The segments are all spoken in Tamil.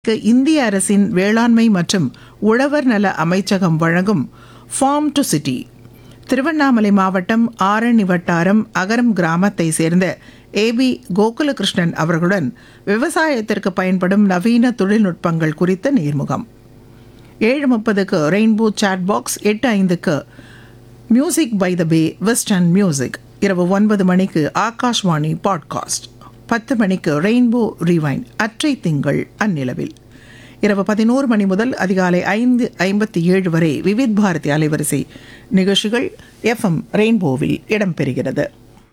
க்கு இந்திய அரசின் வேளாண்மை மற்றும் உழவர் நல அமைச்சகம் வழங்கும் ஃபார்ம் டு சிட்டி திருவண்ணாமலை மாவட்டம் ஆரணி வட்டாரம் அகரம் கிராமத்தை சேர்ந்த ஏபி கோகுலகிருஷ்ணன் அவர்களுடன் விவசாயத்திற்கு பயன்படும் நவீன தொழில்நுட்பங்கள் குறித்த நேர்முகம் ஏழு முப்பதுக்கு ரெயின்போ சாட் பாக்ஸ் எட்டு ஐந்துக்கு music by the bay western music இரவு ஒன்பது மணிக்கு ஆகாஷ்வாணி பாட்காஸ்ட் பத்து மணிக்கு ரெயின்போ ரிவைன் அற்றை திங்கள் அந்நிலவில் இரவு பதினோரு மணி முதல் அதிகாலை ஐந்து ஐம்பத்தி ஏழு வரை விவித் பாரதி அலைவரிசை நிகழ்ச்சிகள் எஃப்எம் ரெயின்போவில் இடம்பெறுகிறது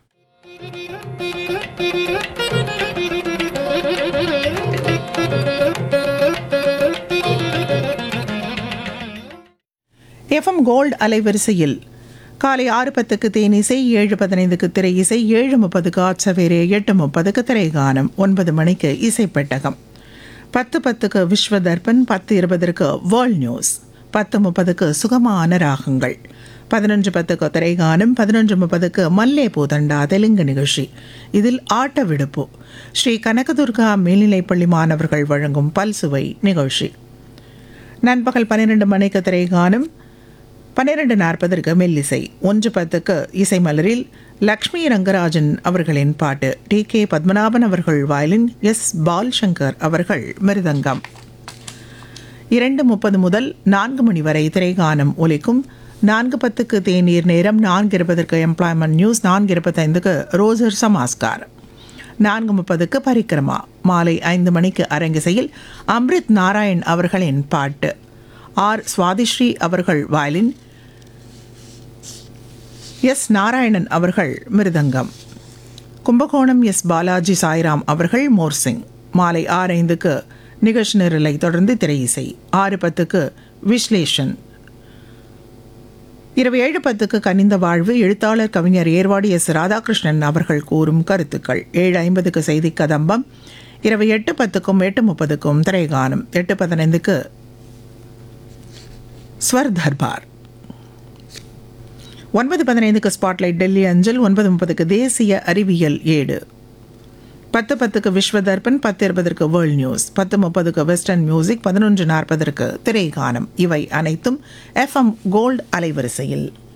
எஃப்எம் கோல்டு அலைவரிசையில் காலை ஆறு பத்துக்கு தேனிசை ஏழு பதினைந்துக்கு திரை இசை ஏழு முப்பதுக்கு ஆட்சவேரே எட்டு முப்பதுக்கு திரைகானம் ஒன்பது மணிக்கு இசைப்பெட்டகம் பத்து பத்துக்கு விஸ்வ தர்பன் பத்து இருபதற்கு வேர்ல்ட் நியூஸ் பத்து முப்பதுக்கு சுகமான ராகங்கள் பதினொன்று பத்துக்கு திரைகானம் பதினொன்று முப்பதுக்கு மல்லே பூதண்டா தெலுங்கு நிகழ்ச்சி இதில் ஆட்ட விடுப்பு ஸ்ரீ கனகதுர்கா மேல்நிலைப்பள்ளி மாணவர்கள் வழங்கும் பல்சுவை நிகழ்ச்சி நண்பகல் பன்னிரண்டு மணிக்கு திரைகானம் பன்னிரண்டு நாற்பதற்கு மெல்லிசை ஒன்று பத்துக்கு இசை மலரில் லக்ஷ்மி ரங்கராஜன் அவர்களின் பாட்டு டி கே பத்மநாபன் அவர்கள் வயலின் எஸ் பால் சங்கர் அவர்கள் மிருதங்கம் இரண்டு முப்பது முதல் நான்கு மணி வரை திரைகானம் ஒலிக்கும் நான்கு பத்துக்கு தேநீர் நேரம் நான்கு இருபதற்கு எம்ப்ளாய்மெண்ட் நியூஸ் நான்கு இருபத்தைந்துக்கு ரோசர் சமாஸ்கார் நான்கு முப்பதுக்கு பரிக்கிரமா மாலை ஐந்து மணிக்கு அரங்கிசையில் அம்ரித் நாராயண் அவர்களின் பாட்டு ஆர் சுவாதிஸ்ரீ அவர்கள் வயலின் எஸ் நாராயணன் அவர்கள் மிருதங்கம் கும்பகோணம் எஸ் பாலாஜி சாய்ராம் அவர்கள் மோர்சிங் மாலை ஆறு ஐந்துக்கு நிகழ்ச்சி நிரலை தொடர்ந்து திரையிசை ஆறு பத்துக்கு விஸ்லேஷன் இரவு ஏழு பத்துக்கு கனிந்த வாழ்வு எழுத்தாளர் கவிஞர் ஏர்வாடி எஸ் ராதாகிருஷ்ணன் அவர்கள் கூறும் கருத்துக்கள் ஏழு ஐம்பதுக்கு செய்தி கதம்பம் இரவு எட்டு பத்துக்கும் எட்டு முப்பதுக்கும் திரைகானம் எட்டு பதினைந்துக்கு ஸ்வர் தர்பார் ஒன்பது பதினைந்துக்கு ஸ்பாட்லைட் டெல்லி அஞ்சல் ஒன்பது முப்பதுக்கு தேசிய அறிவியல் ஏடு பத்து பத்துக்கு விஸ்வ தர்பன் பத்து இருபதற்கு வேர்ல்ட் நியூஸ் பத்து முப்பதுக்கு வெஸ்டர்ன் மியூசிக் பதினொன்று நாற்பதற்கு திரைகானம் இவை அனைத்தும் எஃப்எம் கோல்டு அலைவரிசையில்